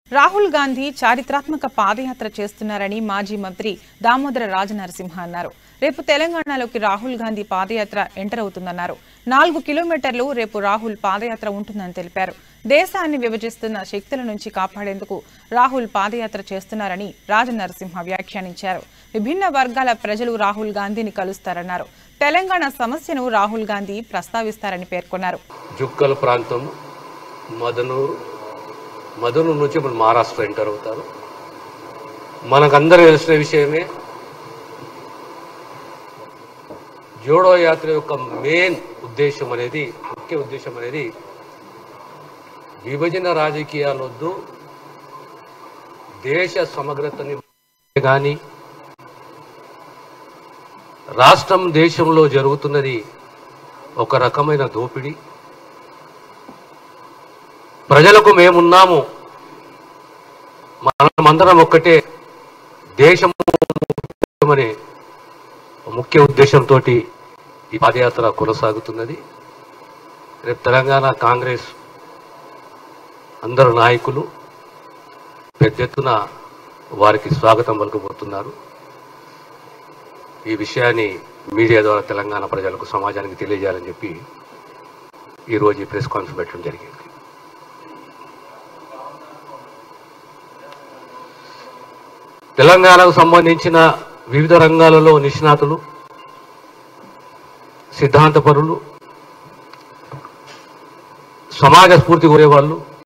రాహుల్ గాంధీ చారిత్రాత్మక పాదయాత్ర చేస్తున్నారని మాజీ మంత్రి దామోదర రాజనరసింహ అన్నారు రేపు తెలంగాణలోకి రాహుల్ గాంధీ పాదయాత్ర ఎంటర్ అవుతుందన్నారు నాలుగు కిలోమీటర్లు రేపు రాహుల్ పాదయాత్ర ఉంటుందని తెలిపారు దేశాన్ని విభజిస్తున్న శక్తుల నుంచి కాపాడేందుకు రాహుల్ పాదయాత్ర చేస్తున్నారని రాజనరసింహ వ్యాఖ్యానించారు విభిన్న వర్గాల ప్రజలు రాహుల్ గాంధీని కలుస్తారన్నారు తెలంగాణ సమస్యను రాహుల్ గాంధీ ప్రస్తావిస్తారని పేర్కొన్నారు జుక్కల్ ప్రాంతం మదనూరు మదనూరు నుంచి ఇప్పుడు మహారాష్ట్ర ఎంటర్ అవుతారు మనకందరూ తెలిసిన విషయమే జోడో యాత్ర యొక్క మెయిన్ ఉద్దేశం అనేది ముఖ్య ఉద్దేశం అనేది విభజన రాజకీయాలు వద్దు దేశ సమగ్రతని కానీ రాష్ట్రం దేశంలో జరుగుతున్నది ఒక రకమైన దోపిడీ ప్రజలకు మేమున్నాము మనమందరం ఒక్కటే దేశం అనే ముఖ్య ఉద్దేశంతో ఈ పాదయాత్ర కొనసాగుతున్నది రేపు తెలంగాణ కాంగ్రెస్ అందరు నాయకులు పెద్ద ఎత్తున వారికి స్వాగతం పలుకబోతున్నారు ఈ విషయాన్ని మీడియా ద్వారా తెలంగాణ ప్రజలకు సమాజానికి తెలియజేయాలని చెప్పి ఈరోజు ఈ ప్రెస్ కాన్ఫరెన్స్ పెట్టడం జరిగింది తెలంగాణకు సంబంధించిన వివిధ రంగాలలో నిష్ణాతులు సిద్ధాంతపరులు సమాజ స్ఫూర్తి కోరేవాళ్ళు